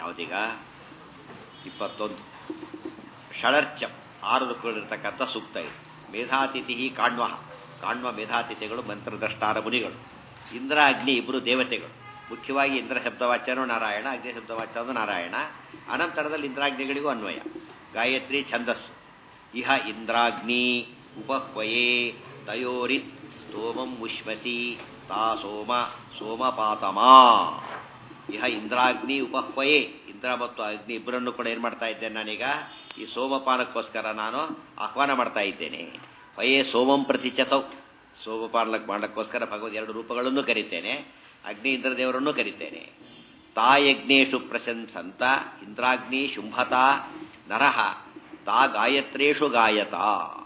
ಯಾವುದೀಗ ಇಪ್ಪತ್ತೊಂದು ಷಡರ್ಚಂ ಆರು ಋಕ್ಕುಗಳಿರ್ತಕ್ಕಂಥ ಸೂಕ್ತ ಇದೆ ಮೇಧಾತಿಥಿ ಕಾಣ್ವ ಕಾಣ್ವ ಮೇಧಾತಿಥಿಗಳು ಮಂತ್ರದ್ರಷ್ಟಾರ ಮುನಿಗಳು ಇಂದ್ರ ಅಗ್ನಿ ಇಬ್ಬರು ದೇವತೆಗಳು ಮುಖ್ಯವಾಗಿ ಇಂದ್ರ ಶಬ್ದವಾಚ್ಯನೂ ನಾರಾಯಣ ಅಗ್ನಿ ಶಬ್ದವಾಚ್ಯನೂ ನಾರಾಯಣ ಅನಂತರದಲ್ಲಿ ಇಂದ್ರಾಗ್ನಿಗಳಿಗೂ ಅನ್ವಯ ಗಾಯತ್ರಿ ಛಂದಸ್ಸು ಇಹ ಇಂದ್ರಾಗ್ನಿ ಉಪಹ್ವಯೇ ತಯೋರಿತ್ ಸ್ತೋಮಂ ಉಷ್ಮಸಿ ತಾ ಸೋಮ ಸೋಮಪಾತಮಾ ಇಹ ಇಂದ್ರಾಗ್ನಿ ಉಪಹ್ವಯೇ ಇಂದ್ರ ಮತ್ತು ಅಗ್ನಿ ಇಬ್ಬರನ್ನು ಕೂಡ ಏನು ಮಾಡ್ತಾ ಇದ್ದೇನೆ ನಾನೀಗ ಈ ಸೋಮಪಾನಕ್ಕೋಸ್ಕರ ನಾನು ಆಹ್ವಾನ ಮಾಡ್ತಾ ಇದ್ದೇನೆ ಹೊಯೇ ಸೋಮಂ ಪ್ರತಿಚತೌ ಸೋಮಪಾನಕ್ಕೆ ಮಾಡಕ್ಕೋಸ್ಕರ ಭಗವದ್ ಎರಡು ರೂಪಗಳನ್ನು ಕರಿತೇನೆ ಅಗ್ನಿ ಇಂದ್ರದೇವರನ್ನು ಕರಿತೇನೆ ತಾ ಯಜ್ಞೇಶು ಪ್ರಶಂಸಂತ ಇಂದ್ರಾಗ್ನಿ ಶುಂಭತ ನರಹ ತಾ ಗಾಯತ್ರೇಷು ಗಾಯತ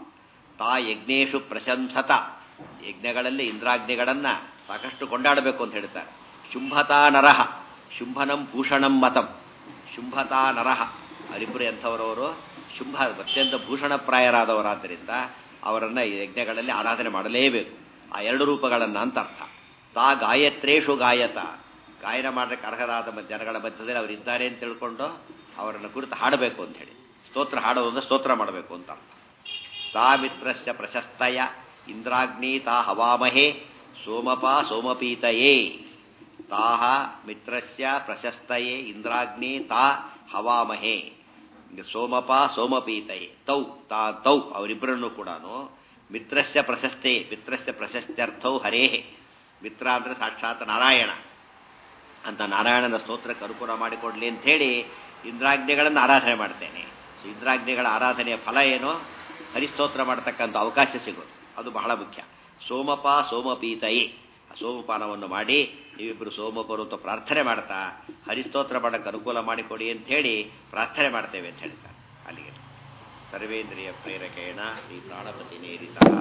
ತಾ ಯಜ್ಞೇಶು ಪ್ರಶಂಸತ ಯಜ್ಞಗಳಲ್ಲಿ ಇಂದ್ರಾಗ್ನಿಗಳನ್ನ ಸಾಕಷ್ಟು ಕೊಂಡಾಡಬೇಕು ಅಂತ ಹೇಳ್ತಾರೆ ಶುಂಭತಾ ನರಹ ಶುಂಭನಂ ಭೂಷಣಂ ಮತಂ ಶುಂಭತಾ ನರಹ ಅವರಿಬ್ಬರು ಎಂಥವರವರು ಶುಂಭ ಅತ್ಯಂತ ಭೂಷಣಪ್ರಾಯರಾದವರಾದ್ದರಿಂದ ಅವರನ್ನು ಈ ಯಜ್ಞಗಳಲ್ಲಿ ಆರಾಧನೆ ಮಾಡಲೇಬೇಕು ಆ ಎರಡು ರೂಪಗಳನ್ನು ಅಂತ ಅರ್ಥ ತಾ ಗಾಯತ್ರೇಷು ಗಾಯತ ಗಾಯನ ಮಾಡಕ್ಕೆ ಅರ್ಹರಾದ ಜನಗಳ ಮಧ್ಯದಲ್ಲಿ ಅವರಿದ್ದಾರೆ ಅಂತ ತಿಳ್ಕೊಂಡು ಅವರನ್ನು ಕುರಿತು ಹಾಡಬೇಕು ಅಂತ ಹೇಳಿ ಸ್ತೋತ್ರ ಹಾಡೋದು ಅಂದ್ರೆ ಸ್ತೋತ್ರ ಮಾಡಬೇಕು ಅಂತ ಅರ್ಥ ತಾ ಮಿತ್ರಸ್ಯ ಪ್ರಶಸ್ತಯ ಇಂದ್ರಾಗ್ನಿ ತಾ ಹವಾಮಹೇ ಸೋಮಪ ಸೋಮಪೀತಯೇ ತಾಹ ಮಿತ್ರಸ್ಯ ಪ್ರಶಸ್ತಯೇ ಇಂದ್ರಾಗ್ನಿ ತಾ ಹವಾಮಹೇ ಸೋಮಪ ಸೋಮಪೀತಯೇ ತೌ ತಾ ತೌ ಅವರಿಬ್ಬರನ್ನು ಕೂಡ ಮಿತ್ರಸ್ಯ ಪ್ರಶಸ್ತೆ ಮಿತ್ರಸ್ಯ ಪ್ರಶಸ್ತ್ಯರ್ಥೌ ಹರೇಹೇ ಮಿತ್ರ ಅಂದರೆ ಸಾಕ್ಷಾತ್ ನಾರಾಯಣ ಅಂತ ನಾರಾಯಣನ ಸ್ತೋತ್ರಕ್ಕೆ ಅನುಕೂಲ ಮಾಡಿಕೊಡ್ಲಿ ಅಂತ ಹೇಳಿ ಇಂದ್ರಾಜ್ಞೆಗಳನ್ನು ಆರಾಧನೆ ಮಾಡ್ತೇನೆ ಸೊ ಇಂದ್ರಾಜ್ಞೆಗಳ ಆರಾಧನೆಯ ಫಲ ಏನು ಹರಿಸ್ತೋತ್ರ ಮಾಡತಕ್ಕಂಥ ಅವಕಾಶ ಸಿಗೋದು ಅದು ಬಹಳ ಮುಖ್ಯ ಸೋಮಪ ಸೋಮಪೀತಯೇ ಸೋಮಪಾನವನ್ನು ಮಾಡಿ ನೀವಿಬ್ಬರು ಸೋಮಪರು ಅಂತ ಪ್ರಾರ್ಥನೆ ಮಾಡ್ತಾ ಹರಿಸ್ತೋತ್ರ ಮಾಡಕ್ಕೆ ಅನುಕೂಲ ಮಾಡಿಕೊಡಿ ಅಂತ ಹೇಳಿ ಪ್ರಾರ್ಥನೆ ಮಾಡ್ತೇವೆ ಅಂತ ಹೇಳ್ತಾರೆ ಅಲ್ಲಿಗೆ ಸರ್ವೇಂದ್ರಿಯ ಪ್ರೇರಕೇಣ ಶ್ರೀ ಪ್ರಾಣಪತಿ ನೇರಿತ